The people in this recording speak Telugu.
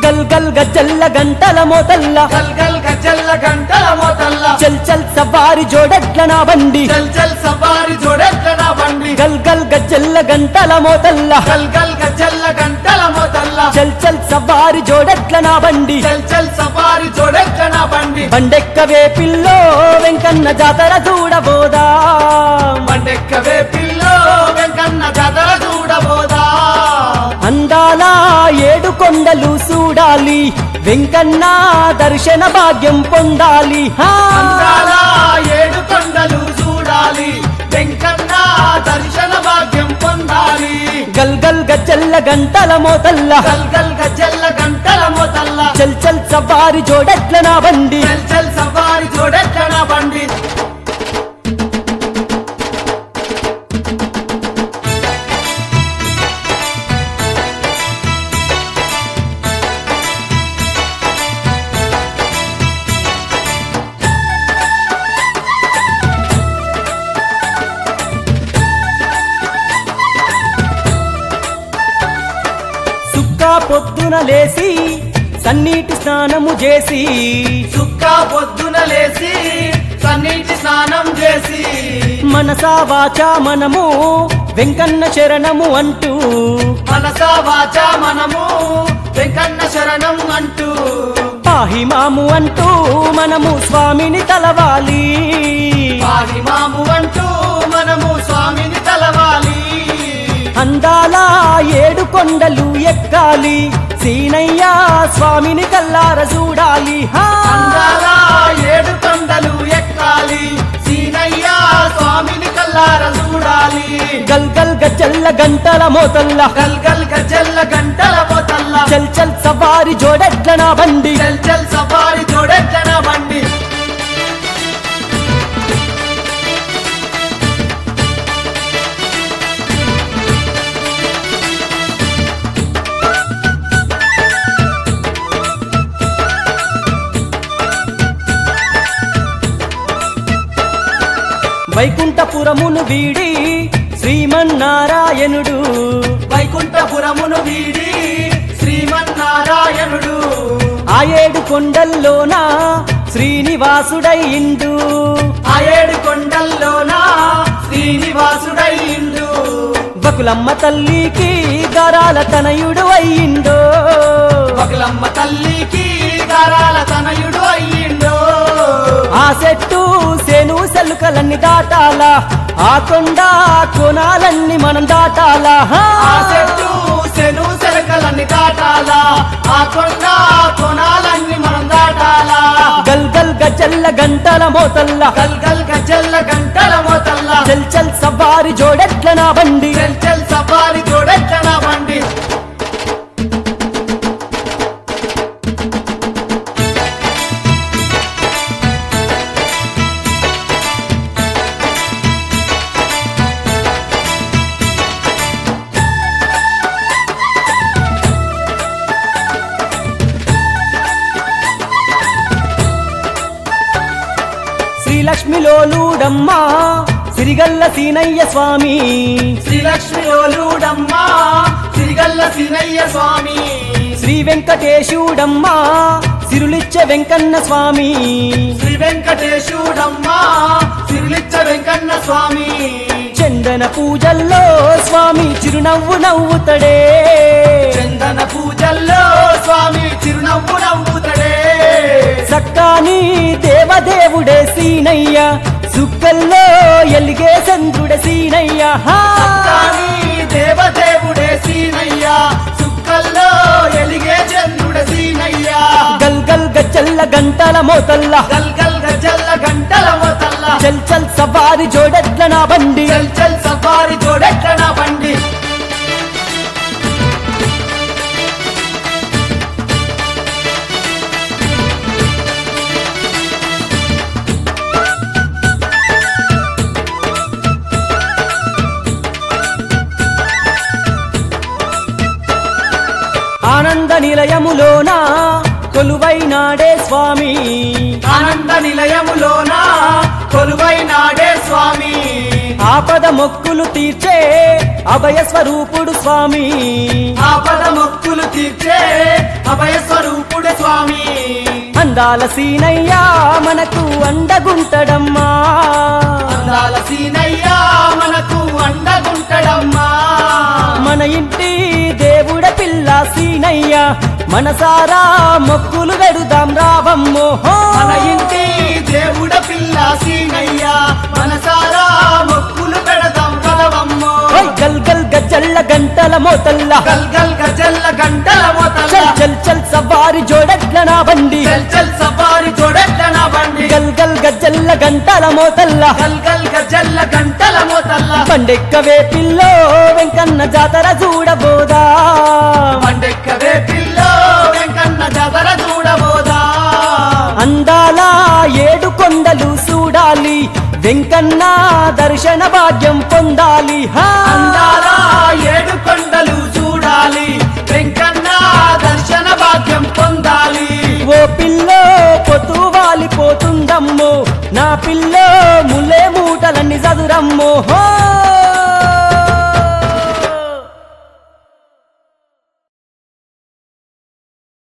గల్ గల్ గజ్జల్ల గంటల మోతల్ల గల్ గల్ గజ్జల్ల గంటల మోతల్ల చల్ చల్ సవారి జోడెట్ల నా బండి చల్ చల్ సవారి జోడెట్ల నా బండి గల్ గల్ గజ్జల్ల గంటల మోతల్ల గల్ గల్ గజ్జల్ల గంటల మోతల్ల చల్ చల్ సవారి జోడెట్ల నా బండి చల్ చల్ సవారి జోడెట్ల నా బండి బండెక్కవే పిల్లో వెంకన్న జాతర చూడబోదా బండెక్కవే పిల్లో వెంకన్న జాతర చూడబోదా అందాల ఏడు కొండలు చూడాలి వెంకన్న దర్శన భాగ్యం పొందాలి హా! అందాల ఏడు కొండలు చూడాలి వెంకన్న దర్శన భాగ్యం పొందాలి గల్ గల్ గజ్జల్ల గంటల మోతల్ల గల్ గల్ గజ్జల్ల గంటల మోతల్ల చల్ చల్ సవారి జోడెట్ల నా బండి చల్ చల్ సవారి జోడెట్ల నా బండి సుక్క పొద్దున లేసి సన్నీటి స్నానము చేసి చుక్క పొద్దున లేసి సన్నిటి స్నానం చేసి మనసా వాచా మనము వెంకన్న శరణము అంటూ మనసా వాచ మనము వెంకన్న శరణం అంటూ పాహిమాము అంటూ మనము స్వామిని తలవాలి పాహిమాము అంటూ మనము స్వామిని తలవాలి అందాల ఏడు కొండలు ఎక్కాలి సీనయ్య స్వామిని కల్లార చూడాలి హా! అందాల ఏడు కొండలు ఎక్కాలి సీనయ్య స్వామిని కల్లార చూడాలి గల్ గల్ గజ్జల్ల గంటల మోతల్ల గల్ గల్ గజల్ల గంటల పోతల్ల చల్ చల్ సవారి జోడెట్ల నా బండి చల్ చల్ సఫారి జోడెట్లన బండి వైకుంఠపురమును వీడి శ్రీమన్నారాయణుడు వైకుంఠపురమును వీడి శ్రీమన్నారాయణుడు ఆ ఏడు కొండల్లోన శ్రీనివాసుడయిండు ఆ ఏడు కొండల్లోన శ్రీనివాసుడయ్యిండు బకులమ్మ తల్లికి గరాల తనయుడు అయ్యిండు ఒకలమ్మ తల్లికి గారాల తనయుడు అయ్యిండు ఆ చెట్టు సేను సెలుకలన్నీ దాటాలా ఆ కొండ కోనాలన్నీ మనం దాటాలా హా! ఆ చెట్టు శను సెలకలన్నీ దాటాలా ఆ కొండ కొనాలన్నీ మనం దాటాలా గల్ గల్ గజల్ల గంటల మోతల్ల గల్ గల్ గజల్ల గంటల మోతల్ల చల్ చల్ సవారి జోడెట్ల నా బండి చల్ చల్ సఫారి జోడెట్లన బండి శ్రీలక్ష్మిలోలుడమ్మ సిరిగల్ల సీనయ్య స్వామి శ్రీలక్ష్మి ఓలుడమ్మ సిరిగల్ల సినయ్య స్వామి శ్రీ వెంకటేశుడమ్మ సిరులిచ్చ వెంకన్న స్వామి శ్రీ వెంకటేశుడమ్మ సిరిలిచ్చ వెంకన్న స్వామి చందన పూజల్లో స్వామి చిరునవ్వు నవ్వుతడే చందన పూజల్లో స్వామి చిరునవ్వు నవ్వుతడే సక్కాని దేవదేవుడే సీనయ్య సుక్కల్లో ఎలిగే చంద్రుడే సీనయ్య హా! కానీ దేవదేవుడే సీనయ్య సుక్కల్లో ఎలిగే చంద్రుడ సీనయ్య గల్ గల్ గచ్చల్ల గంటల మోతల్ల గల్ గల్ గజల్ల గంటల మోతల్ల చల్ చల్ సవారి జోడెట్ల నా బండి చల్ చల్ సఫారి జోడెట్లన బండి ఆనంద నిలయములోన కొలువైనాడే స్వామి ఆనంద నిలయములోన కొలువై నాడే స్వామి ఆపద మొక్కులు తీర్చే అభయ స్వరూపుడు స్వామి ఆపద మొక్కులు తీర్చే అభయ స్వరూపుడు స్వామి అందాల సీనయ్యా మనకు అండగుంటడమ్మా అందాల సీనయ్యా మనకు అండగుంటడమ్మా మన ఇంటి దేవుడ పిల్ల సీనయ్య మనసారా మొక్కులు వెడుదాం రావమ్మో మన ఇంటి దేవుడ పిల్ల సీనయ్యా మనసారా మొక్కులు పెడదాం కలవమ్మో ఓయ్ గల్ గల్ గజ్జల్ల గంటల మోతల్లా గల్ గల్ గజల్ల గంటల మొతల్ల చల్ చల్ చల్ సవారి జోడెట్ల నా బండి చల్ చల్ సఫారి చూడట్ల నా బండి గల్ గల్ గజ్జల్ల గంటల మోతల్లా గల్ గల్ గజల్ల గంటల మొతల్ల పండెక్కవే పిల్లో వెంకన్న జాతర చూడబోదా పండెక్కవే పిల్లో వెంకన్న జాతర చూడబోదా అందాల ఏడు కొండలు చూడాలి వెంకన్న దర్శన భాగ్యం పొందాలి హా అందాల ఏడు కొండలు చూడాలి వెంకన్న దర్శన భాగ్యం పొందాలి ఓ పిల్లో పొతు వాలిపోతుందమ్మో నా పిల్లో ములే మూటలన్నీ చదురమ్మో హో